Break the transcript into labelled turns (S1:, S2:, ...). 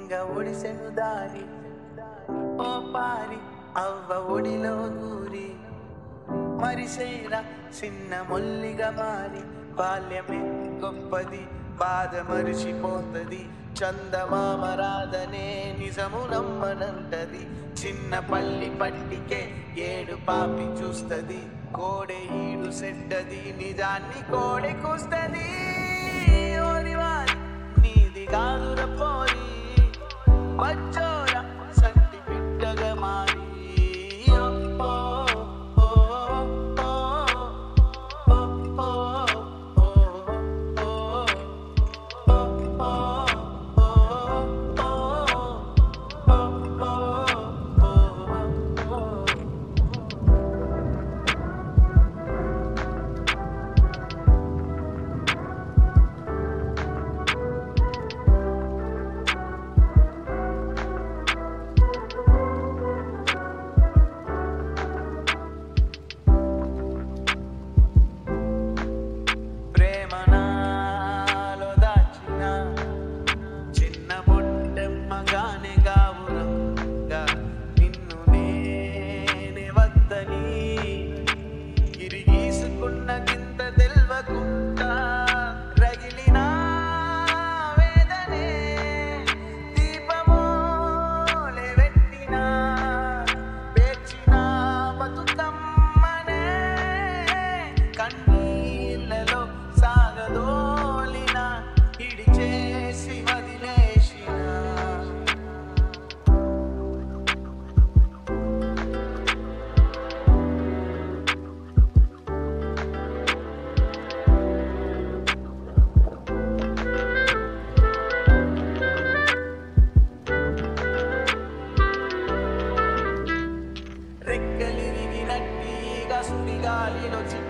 S1: లింగ ఒడిసెను దారి ఓ పారి అవ్వ ఒడిలో దూరి మరిసేరా చిన్న మొల్లిగా మారి బాల్యమే గొప్పది బాధ మరిచిపోతది చందమామ రాధనే నిజము నమ్మనంటది చిన్న పల్లి పట్టికే ఏడు పాపి చూస్తది కోడె ఈడు సెడ్డది నిజాన్ని కోడె కూస్తది ఓరివారి నీది కాదుర పోరి వచ్చోర సంటి బిడ్డగా మారి ఓ, ఓ, ఓ, ఓ, ఓ, ఓ, ప్రేమ నాలో దాచిన చిన్న బొట్టెమ్మగానే గావురంగా నిన్ను నేనే వద్దని గిరిగీసుకున్న గింత తెల్వకుండా రగిలిన వేదనే దీపమోలే పెట్టిన పేర్చిన బతుకమ్మనే కన్నీళ్ళలో సాగదోలిన ఇడి చేసి వదిలేసిన రెక్కలిరిగినట్టిగా సుడిగాలిలో చిన్న